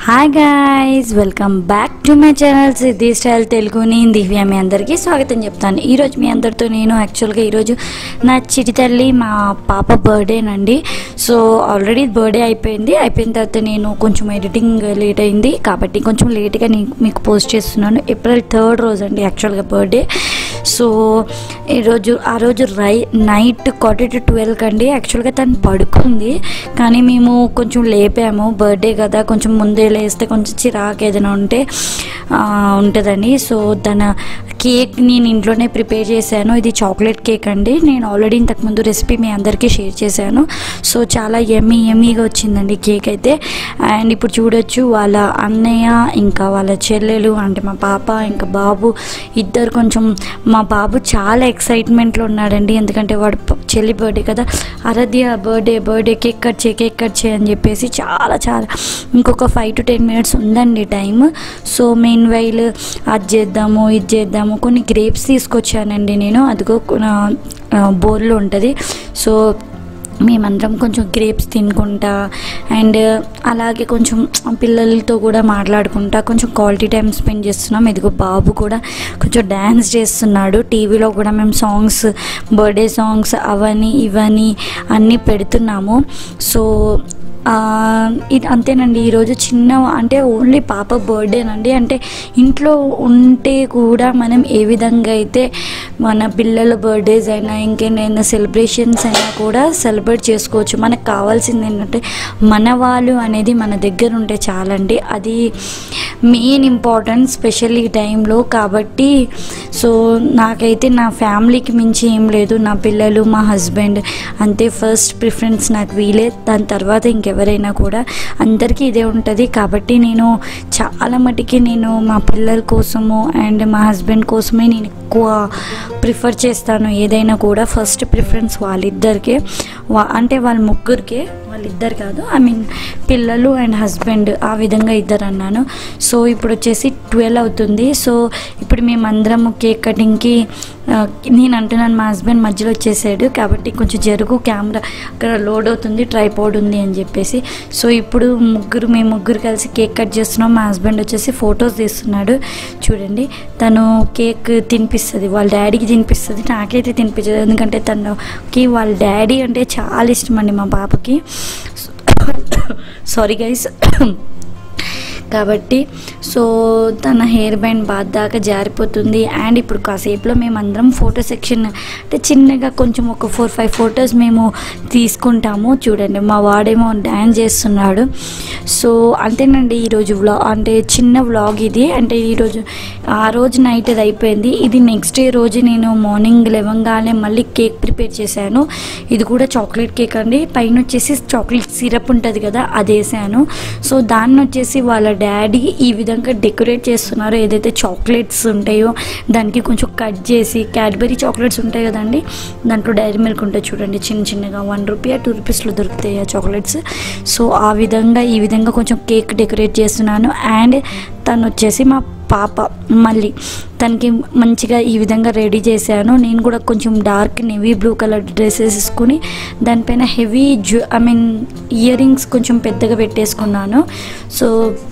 hi guys welcome back to my channel Siddhi Style Telugu నేను దివ్య మీ అందరికీ స్వాగతం చెప్తాను ఈరోజు మీ అందరితో నేను యాక్చువల్గా ఈరోజు నా చిటి తల్లి మా పాప బర్త్డేనండి సో ఆల్రెడీ బర్త్డే అయిపోయింది అయిపోయిన తర్వాత నేను కొంచెం ఎడిటింగ్ లేట్ అయింది కాబట్టి కొంచెం లేట్గా నేను మీకు పోస్ట్ చేస్తున్నాను ఏప్రిల్ థర్డ్ రోజు అండి యాక్చువల్గా బర్త్డే సో ఈరోజు ఆ రోజు రై నైట్ క్వార్టర్ టు ట్వెల్వ్ కండి యాక్చువల్గా తను పడుకుంది కానీ మేము కొంచెం లేపాము బర్త్డే కదా కొంచెం ముందే లేస్తే కొంచెం చిరాకు ఏదైనా ఉంటే ఆ, ఉంటుందని సో తన కేక్ నేను ఇంట్లోనే ప్రిపేర్ చేశాను ఇది చాక్లెట్ కేక్ అండి నేను ఆల్రెడీ ఇంతకుముందు రెసిపీ మీ అందరికీ షేర్ చేశాను సో చాలా ఎమ్మీ ఎమ్మీగా వచ్చిందండి కేక్ అయితే అండ్ ఇప్పుడు చూడొచ్చు వాళ్ళ అన్నయ్య ఇంకా వాళ్ళ చెల్లెలు అంటే మా పాప ఇంకా బాబు ఇద్దరు కొంచెం మా బాబు చాలా ఎక్సైట్మెంట్లో ఉన్నాడండి ఎందుకంటే వాడు ప- చెల్లి బర్త్డే కదా Aaradhya birthday birthday cake cut చేయి కేక్ కట్ చేయి అని చెప్పేసి చాలా చాలా ఇంకొక ఫైవ్ టు టెన్ మినిట్స్ ఉందండి టైం సో మెయిన్ వైల్ అది చేద్దాము ఇది చేద్దాము కొన్ని గ్రేప్స్ తీసుకొచ్చానండి నేను అదిగో బోర్లో ఉంటుంది సో మేమందరం కొంచెం గ్రేప్స్ తినుకుంటా అండ్ అలాగే కొంచెం పిల్లలతో కూడా మాట్లాడుకుంటా కొంచెం క్వాలిటీ టైం స్పెండ్ చేస్తున్నాం ఇదిగో బాబు కూడా కొంచెం డ్యాన్స్ చేస్తున్నాడు టీవీలో కూడా మేము సాంగ్స్ బర్త్డే సాంగ్స్ అవని ఇవని అన్నీ పెడుతున్నాము సో ఆ, ఇది అంతేనండి ఈరోజు చిన్న అంటే ఓన్లీ పాప బర్త్డేనండి అంటే ఇంట్లో ఉంటే కూడా మనం ఏ విధంగా అయితే మన పిల్లల బర్త్డేస్ అయినా ఇంకేమైనా సెలబ్రేషన్స్ అయినా కూడా సెలబ్రేట్ చేసుకోవచ్చు మనకు కావాల్సింది ఏంటంటే మన వాళ్ళు అనేది మన దగ్గర ఉంటే చాలండి అది మెయిన్ ఇంపార్టెంట్ స్పెషల్ ఈ టైంలో కాబట్టి సో నాకైతే నా ఫ్యామిలీకి మించి ఏం లేదు నా పిల్లలు మా హస్బెండ్ అంతే ఫస్ట్ ప్రిఫరెన్స్ నాకు వీలే దాని తర్వాత ఇంకెవరైనా కూడా అందరికీ ఇదే ఉంటుంది కాబట్టి నేను చాలా మటుకి నేను మా పిల్లల కోసము అండ్ మా హస్బెండ్ కోసమే నేను ఎక్కువ ప్రిఫర్ చేస్తాను ఏదైనా కూడా ఫస్ట్ ప్రిఫరెన్స్ వాళ్ళిద్దరికే వా అంటే వాళ్ళ ముగ్గురికే వాళ్ళిద్దరు కాదు ఐ మీన్ పిల్లలు అండ్ హస్బెండ్ ఆ విధంగా ఇద్దరు అన్నాను సో ఇప్పుడు వచ్చేసి ట్వెల్వ్ అవుతుంది సో ఇప్పుడు మేమందరం కేక్ కటింగ్కి ఆ, నేను అంటున్నాను మా హస్బెండ్ మధ్యలో వచ్చేసాడు కాబట్టి కొంచెం జరుగు కెమెరా అక్కడ లోడ్ అవుతుంది ట్రైపోర్డ్ ఉంది అని చెప్పేసి సో ఇప్పుడు ముగ్గురు మేము ముగ్గురు కలిసి కేక్ కట్ చేస్తున్నాం మా హస్బెండ్ వచ్చేసి ఫొటోస్ తీస్తున్నాడు చూడండి తను కేక్ తినిపిస్తుంది వాళ్ళ డాడీకి తినిపిస్తుంది నాకైతే తినిపించదు ఎందుకంటే తనకి వాళ్ళ డాడీ అంటే చాలా ఇష్టం అండి మా పాపకి సారీ గైస్ కాబట్టి సో తన హెయిర్ బ్యాండ్ బాధ దాకా జారిపోతుంది అండ్ ఇప్పుడు కాసేపులో మేమందరం ఫోటో సెక్షన్ అంటే చిన్నగా కొంచెం ఒక ఫోర్ ఫైవ్ ఫొటోస్ మేము తీసుకుంటాము చూడండి మా వాడేమో డ్యాన్స్ చేస్తున్నాడు సో అంతేనండి ఈరోజు వ్లాగ్ అంటే చిన్న వ్లాగ్ ఇది అంటే ఈరోజు ఆ రోజు నైట్ అది అయిపోయింది ఇది నెక్స్ట్ డే రోజు నేను మార్నింగ్ లేవంగానే మళ్ళీ కేక్ ప్రిపేర్ చేశాను ఇది కూడా చాక్లెట్ కేక్ అండి పైన వచ్చేసి చాక్లెట్ సిరప్ ఉంటుంది కదా అది వేసాను సో దాన్ని వచ్చేసి వాళ్ళ డాడీ ఈ విధంగా డెకరేట్ చేస్తున్నారు ఏదైతే చాక్లెట్స్ ఉంటాయో దానికి కొంచెం కట్ చేసి క్యాడ్బరీ చాక్లెట్స్ ఉంటాయి కదండి దాంట్లో డైరీ మిల్క్ ఉంటాయి చూడండి చిన్న చిన్నగా వన్ రూపీ టూ రూపీస్లో దొరుకుతాయి ఆ చాక్లెట్స్ సో ఆ విధంగా ఈ విధంగా కొంచెం కేక్ డెకరేట్ చేస్తున్నాను అండ్ తను వచ్చేసి మా పాప మళ్ళీ తనకి మంచిగా ఈ విధంగా రెడీ చేశాను నేను కూడా కొంచెం dark navy blue colour dress వేసుకుని దానిపైన హెవీ జ్యూ ఐ మీన్ ఇయర్ రింగ్స్ కొంచెం పెద్దగా పెట్టేసుకున్నాను సో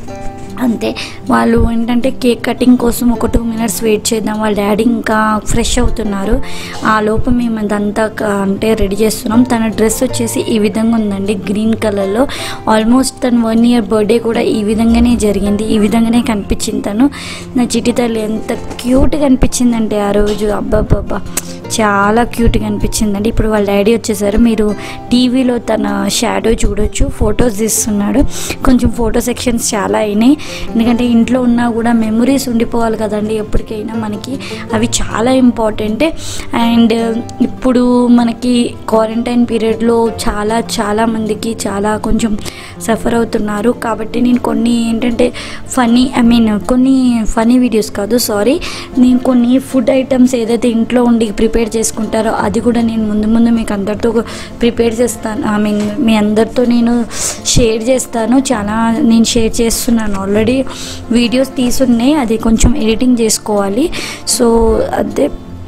అంతే వాళ్ళు ఏంటంటే కేక్ కటింగ్ కోసం ఒక టూ మినిట్స్ వెయిట్ చేద్దాం వాళ్ళ డాడీ ఇంకా ఫ్రెష్ అవుతున్నారు ఆ లోపు మేము అదంతా క- అంటే రెడీ చేస్తున్నాం తన డ్రెస్ వచ్చేసి ఈ విధంగా ఉందండి గ్రీన్ కలర్లో ఆల్మోస్ట్ తన వన్ ఇయర్ బర్త్డే కూడా ఈ విధంగానే జరిగింది ఈ విధంగానే కనిపించింది తను నా చిటి తల్లి ఎంత క్యూట్గా అనిపించిందంటే ఆ రోజు అబ్బాబ్బాబ్బా చాలా క్యూట్గా అనిపించిందండి ఇప్పుడు వాళ్ళ డాడీ వచ్చేసారు మీరు టీవీలో తన షాడో చూడొచ్చు ఫొటోస్ తీస్తున్నాడు కొంచెం ఫోటో సెక్షన్స్ చాలా అయినాయి ఎందుకంటే ఇంట్లో ఉన్నా కూడా మెమరీస్ ఉండిపోవాలి కదండి ఎప్పటికైనా మనకి అవి చాలా ఇంపార్టెంటే అండ్ ఇప్పుడు మనకి క్వారంటైన్ పీరియడ్లో చాలా చాలా మందికి చాలా కొంచెం సఫర్ అవుతున్నారు కాబట్టి నేను కొన్ని ఏంటంటే ఫనీ ఐ మీన్ కొన్ని ఫనీ వీడియోస్ కాదు సారీ నేను కొన్ని ఫుడ్ ఐటమ్స్ ఏదైతే ఇంట్లో ఉండి ప్రిపేర్ చేసుకుంటారో అది కూడా నేను ముందు ముందు మీకు అందరితో ప్రిపేర్ చేస్తాను ఐ మీన్ మీ అందరితో నేను షేర్ చేస్తాను చాలా నేను షేర్ చేస్తున్నాను ఆల్రెడీ వీడియోస్ తీసున్నాయి అది కొంచెం ఎడిటింగ్ చేసుకోవాలి సో అదే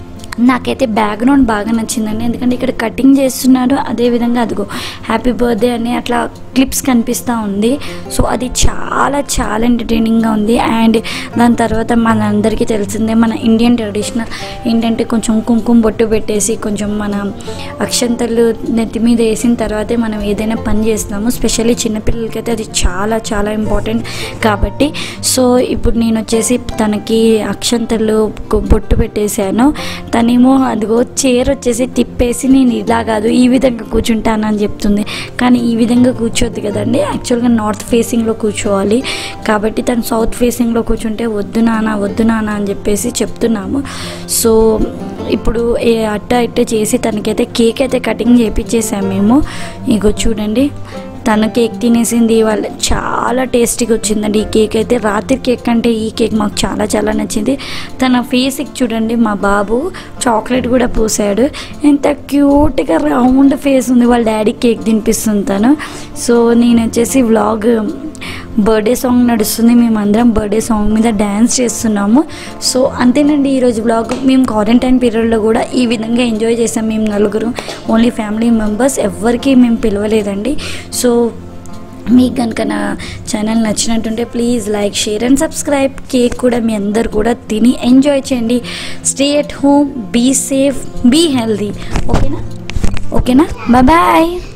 నాకైతే బ్యాక్గ్రౌండ్ బాగా నచ్చిందండి ఎందుకంటే ఇక్కడ కటింగ్ చేస్తున్నారు అదేవిధంగా అదిగో హ్యాపీ బర్త్డే అని అట్లా క్లిప్స్ కనిపిస్తూ ఉంది సో అది చాలా చాలా ఎంటర్టైనింగ్గా ఉంది అండ్ దాని తర్వాత మనందరికీ తెలిసిందే మన ఇండియన్ ట్రెడిషనల్ ఏంటంటే కొంచెం కుంకుమ బొట్టు పెట్టేసి కొంచెం మన అక్షంతలు నెత్తి మీద వేసిన తర్వాతే మనం ఏదైనా పని చేస్తాము స్పెషల్లీ చిన్నపిల్లలకైతే అది చాలా చాలా ఇంపార్టెంట్ కాబట్టి సో ఇప్పుడు నేను వచ్చేసి తనకి అక్షంతలు కు- బొట్టు పెట్టేశాను తనేమో అదిగో చైర్ వచ్చేసి తిప్పేసి నేను ఇలా కాదు ఈ విధంగా కూర్చుంటానని చెప్తుంది కానీ ఈ విధంగా కూర్చోద్దు కదండి యాక్చువల్గా నార్త్ ఫేసింగ్లో కూర్చోవాలి కాబట్టి తను సౌత్ ఫేసింగ్లో కూర్చుంటే వద్దు నాన్న వద్దు నాన్న అని చెప్పేసి చెప్తున్నాము సో ఇప్పుడు ఏ అట్ట ఇట్ట చేసి తనకైతే కేక్ అయితే కటింగ్ చేపించేసాము మేము ఇగో చూడండి తన కేక్ తినేసింది వాళ్ళ చాలా టేస్టీగా వచ్చిందండి ఈ కేక్ అయితే రాత్రి కేక్ కంటే ఈ కేక్ మాకు చాలా చాలా నచ్చింది తన ఫేస్కి చూడండి మా బాబు చాక్లెట్ కూడా పూసాడు ఎంత క్యూట్గా రౌండ్ ఫేస్ ఉంది వాళ్ళ డాడీ కేక్ తినిపిస్తుంది తను సో నేను వచ్చేసి వ్లాగ్ బర్త్డే సాంగ్ నడుస్తుంది మేమందరం బర్త్డే సాంగ్ మీద డ్యాన్స్ చేస్తున్నాము సో అంతేనండి ఈరోజు బ్లాగ్ మేము క్వారంటైన్ పీరియడ్లో కూడా ఈ విధంగా ఎంజాయ్ చేసాం మేము నలుగురు ఓన్లీ ఫ్యామిలీ మెంబర్స్ ఎవ్వరికీ మేము పిలవలేదండి సో మీకు కనుక నా ఛానల్ నచ్చినట్టుంటే please like share and subscribe cake కూడా మీ అందరు కూడా తిని ఎంజాయ్ చేయండి stay at home be safe be healthy ఓకేనా ఓకేనా బాయ్